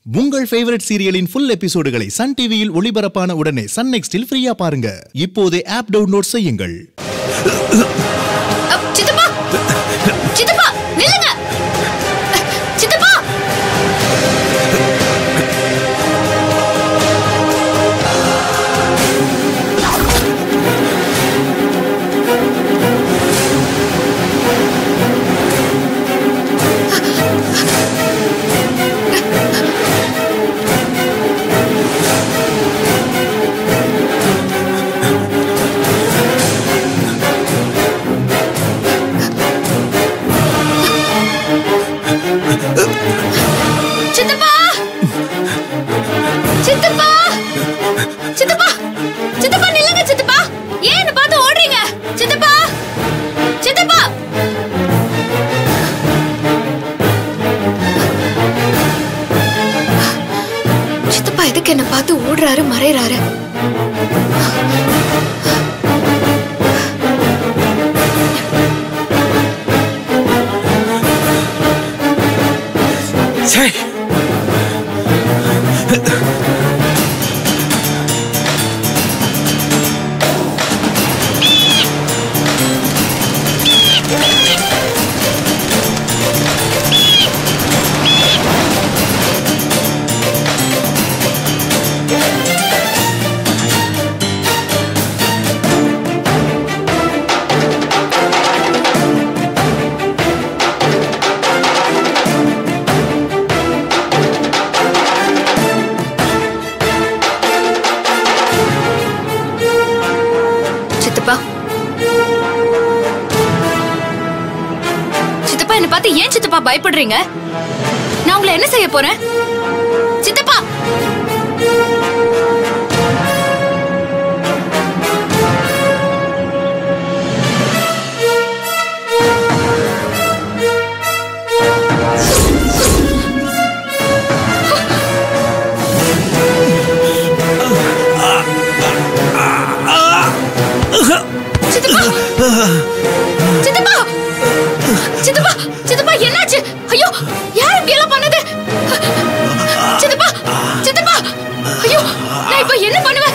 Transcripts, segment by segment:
உங்கள் ஃபேவரட் சீரியலின் ஃபுல் எபிசோடுகளை சன் டிவியில் ஒளிபரப்பான உடனே சன் நெக்ஸ்டில் ஃப்ரீயா பாருங்க இப்போதே ஆப் டவுன்லோட் செய்யுங்கள் அப், சித்தப்பா சித்தப்பா நில்லுங்க சித்தப்பா சித்தப்பா சித்தப்பா சித்தப்பா சித்தப்பா நில்லுங்க சித்தப்பா ஏன் என்ன பார்த்து ஓடுறீங்க சித்தப்பா சித்தப்பா சித்தப்பா எதுக்கு என்ன பார்த்து ஓடுறாரு மறையறாரு ச்சே சித்தப்பா சித்தப்பா என்ன பார்த்து ஏன் சித்தப்பா பயப்படுறீங்க நான் உங்களை என்ன செய்ய போறேன் சித்தப்பா சித்தப்பா சித்தப்பா சித்தப்பா சித்தப்பா என்னாச்சு ஐயோ யார் இப்படி எல்லாம் பண்ணது சித்தப்பா சித்தப்பா ஐயோ நான் இப்ப என்ன பண்ணுவேன்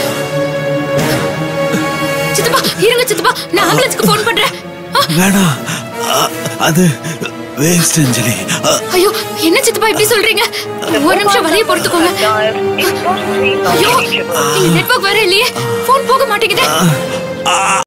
சித்தப்பா இருங்க சித்தப்பா நான் ஆம்புலன்ஸ்க்கு ஃபோன் பண்றேன் ஆ, வேணாம் அ- அது வேஸ்ட் அஞ்சலி அ- ஐயோ என்ன சித்தப்பா இப்படி சொல்றீங்க ஒரு நிமிஷம் வழியை பொறுத்துக்கோங்க ஐயோ இங்க நெட்வொர்க் வேற இல்லையே ஃபோன் போக மாட்டேங்குது அ-